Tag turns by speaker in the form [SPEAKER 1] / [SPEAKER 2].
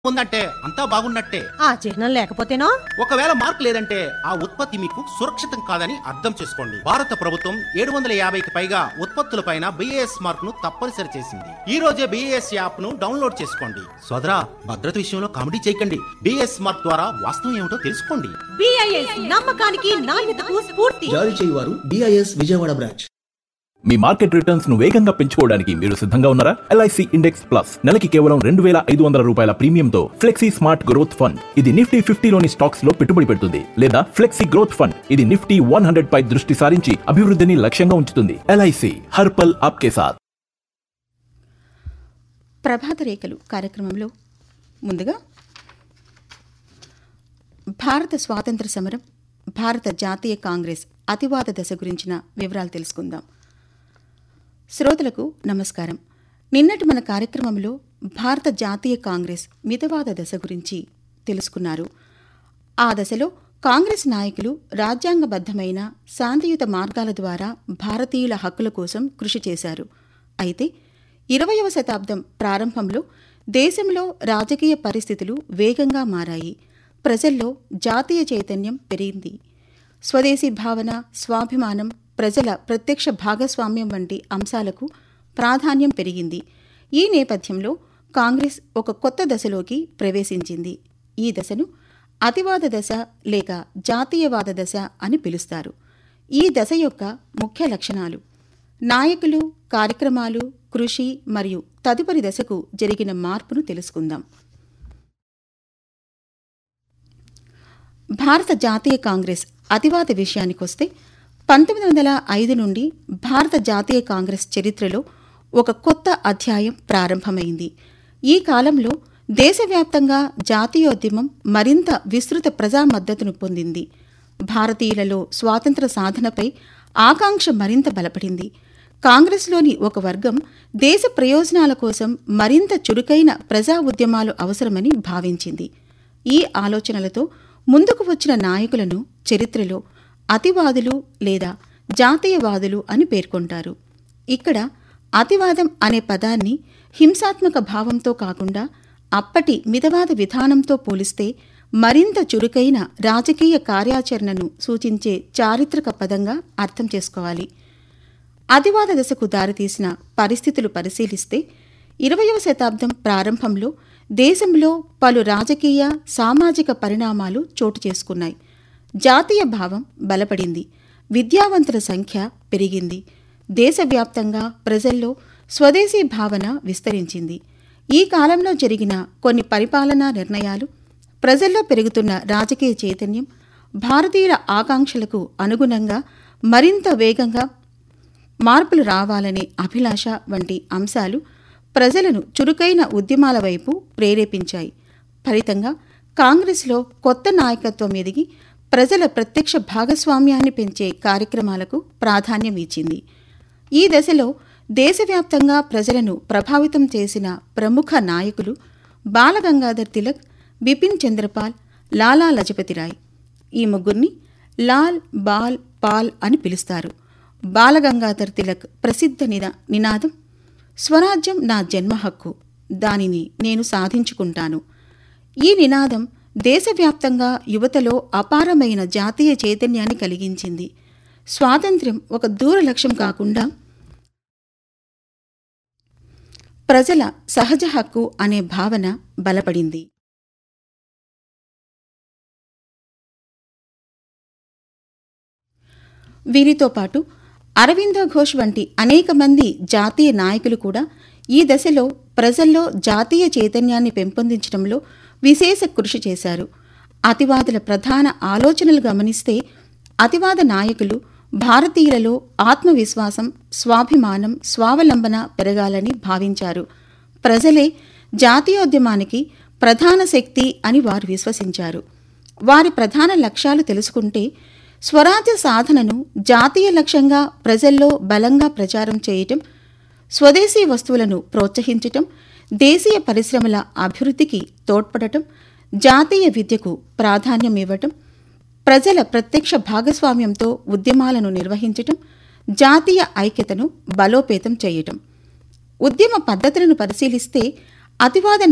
[SPEAKER 1] ఉందంటే అంతా బాగున్నట్టే
[SPEAKER 2] ఆ చిహ్నం లేకపోతేనో
[SPEAKER 1] ఒకవేళ మార్క్ లేదంటే ఆ ఉత్పత్తి మీకు సురక్షితం కాదని అర్థం చేసుకోండి భారత ప్రభుత్వం ఏడు వందల యాభైకి పైగా ఉత్పత్తులపైన బిఏఎస్ మార్క్ ను తప్పనిసరి చేసింది ఈ రోజే బిఏఎస్ యాప్ ను డౌన్లోడ్ చేసుకోండి సోదరా భద్రత విషయంలో కామెడీ చేయకండి బిఏఎస్ మార్క్ ద్వారా వాస్తవం ఏమిటో తెలుసుకోండి
[SPEAKER 2] బిఐఎస్ నమ్మకానికి నాణ్యతకు స్ఫూర్తి
[SPEAKER 3] జారీ చేయువారు డిఐఎస్ విజయవాడ బ్రాంచ్
[SPEAKER 4] మీ మార్కెట్ రిటర్న్స్ ను వేగంగా పెంచుకోవడానికి మీరు సిద్ధంగా ఉన్నారా ఎల్ఐసి ఇండెక్స్ ప్లస్ నెలకి కేవలం రెండు వేల ఐదు వందల రూపాయల ప్రీమియంతో ఫ్లెక్సీ స్మార్ట్ గ్రోత్ ఫండ్ ఇది నిఫ్టీ ఫిఫ్టీలోని స్టాక్స్ లో పెట్టుబడి పెడుతుంది లేదా ఫ్లెక్సీ గ్రోత్ ఫండ్ ఇది నిఫ్టీ వన్ హండ్రెడ్ పై దృష్టి సారించి అభివృద్ధిని లక్ష్యంగా ఉంచుతుంది ఎల్ఐసి హర్పల్ ఆప్కే సాథ్
[SPEAKER 5] ప్రభాత రేఖలు కార్యక్రమంలో ముందుగా భారత స్వాతంత్ర సమరం భారత జాతీయ కాంగ్రెస్ అతివాద దశ గురించిన వివరాలు తెలుసుకుందాం శ్రోతలకు నమస్కారం నిన్నటి మన కార్యక్రమంలో భారత జాతీయ కాంగ్రెస్ మితవాద దశ గురించి తెలుసుకున్నారు ఆ దశలో కాంగ్రెస్ నాయకులు రాజ్యాంగబద్ధమైన శాంతియుత మార్గాల ద్వారా భారతీయుల హక్కుల కోసం కృషి చేశారు అయితే ఇరవయవ శతాబ్దం ప్రారంభంలో దేశంలో రాజకీయ పరిస్థితులు వేగంగా మారాయి ప్రజల్లో జాతీయ చైతన్యం పెరిగింది స్వదేశీ భావన స్వాభిమానం ప్రజల ప్రత్యక్ష భాగస్వామ్యం వంటి అంశాలకు ప్రాధాన్యం పెరిగింది ఈ నేపథ్యంలో కాంగ్రెస్ ఒక కొత్త దశలోకి ప్రవేశించింది ఈ దశను అతివాద దశ లేక జాతీయవాద దశ అని పిలుస్తారు ఈ దశ యొక్క ముఖ్య లక్షణాలు నాయకులు కార్యక్రమాలు కృషి మరియు తదుపరి దశకు జరిగిన మార్పును తెలుసుకుందాం భారత జాతీయ కాంగ్రెస్ అతివాద విషయానికొస్తే పంతొమ్మిది వందల ఐదు నుండి భారత జాతీయ కాంగ్రెస్ చరిత్రలో ఒక కొత్త అధ్యాయం ప్రారంభమైంది ఈ కాలంలో దేశవ్యాప్తంగా జాతీయోద్యమం మరింత విస్తృత ప్రజా మద్దతును పొందింది భారతీయులలో స్వాతంత్ర సాధనపై ఆకాంక్ష మరింత బలపడింది కాంగ్రెస్లోని ఒక వర్గం దేశ ప్రయోజనాల కోసం మరింత చురుకైన ప్రజా ఉద్యమాలు అవసరమని భావించింది ఈ ఆలోచనలతో ముందుకు వచ్చిన నాయకులను చరిత్రలో అతివాదులు లేదా జాతీయవాదులు అని పేర్కొంటారు ఇక్కడ అతివాదం అనే పదాన్ని హింసాత్మక భావంతో కాకుండా అప్పటి మితవాద విధానంతో పోలిస్తే మరింత చురుకైన రాజకీయ కార్యాచరణను సూచించే చారిత్రక పదంగా అర్థం చేసుకోవాలి అతివాద దశకు దారితీసిన పరిస్థితులు పరిశీలిస్తే ఇరవయవ శతాబ్దం ప్రారంభంలో దేశంలో పలు రాజకీయ సామాజిక పరిణామాలు చోటు చేసుకున్నాయి జాతీయ భావం బలపడింది విద్యావంతుల సంఖ్య పెరిగింది దేశవ్యాప్తంగా ప్రజల్లో స్వదేశీ భావన విస్తరించింది ఈ కాలంలో జరిగిన కొన్ని పరిపాలనా నిర్ణయాలు ప్రజల్లో పెరుగుతున్న రాజకీయ చైతన్యం భారతీయుల ఆకాంక్షలకు అనుగుణంగా మరింత వేగంగా మార్పులు రావాలనే అభిలాష వంటి అంశాలు ప్రజలను చురుకైన ఉద్యమాల వైపు ప్రేరేపించాయి ఫలితంగా కాంగ్రెస్లో కొత్త నాయకత్వం ఎదిగి ప్రజల ప్రత్యక్ష భాగస్వామ్యాన్ని పెంచే కార్యక్రమాలకు ప్రాధాన్యం ఇచ్చింది ఈ దశలో దేశవ్యాప్తంగా ప్రజలను ప్రభావితం చేసిన ప్రముఖ నాయకులు బాలగంగాధర్ తిలక్ బిపిన్ చంద్రపాల్ లాలా లజపతిరాయ్ ఈ ముగ్గురిని లాల్ బాల్ పాల్ అని పిలుస్తారు బాలగంగాధర్ తిలక్ ప్రసిద్ధ నిద నినాదం స్వరాజ్యం నా జన్మ హక్కు దానిని నేను సాధించుకుంటాను ఈ నినాదం దేశవ్యాప్తంగా యువతలో అపారమైన జాతీయ చైతన్యాన్ని కలిగించింది స్వాతంత్ర్యం ఒక దూర లక్ష్యం కాకుండా ప్రజల సహజ హక్కు అనే భావన బలపడింది వీరితో పాటు అరవిందో ఘోష్ వంటి అనేక మంది జాతీయ నాయకులు కూడా ఈ దశలో ప్రజల్లో జాతీయ చైతన్యాన్ని పెంపొందించడంలో విశేష కృషి చేశారు అతివాదుల ప్రధాన ఆలోచనలు గమనిస్తే అతివాద నాయకులు భారతీయులలో ఆత్మవిశ్వాసం స్వాభిమానం స్వావలంబన పెరగాలని భావించారు ప్రజలే జాతీయోద్యమానికి ప్రధాన శక్తి అని వారు విశ్వసించారు వారి ప్రధాన లక్ష్యాలు తెలుసుకుంటే స్వరాజ్య సాధనను జాతీయ లక్ష్యంగా ప్రజల్లో బలంగా ప్రచారం చేయటం స్వదేశీ వస్తువులను ప్రోత్సహించటం దేశీయ పరిశ్రమల అభివృద్ధికి తోడ్పడటం జాతీయ విద్యకు ప్రాధాన్యం ఇవ్వటం ప్రజల ప్రత్యక్ష భాగస్వామ్యంతో ఉద్యమాలను నిర్వహించటం జాతీయ ఐక్యతను బలోపేతం చేయటం ఉద్యమ పద్ధతులను పరిశీలిస్తే అతివాద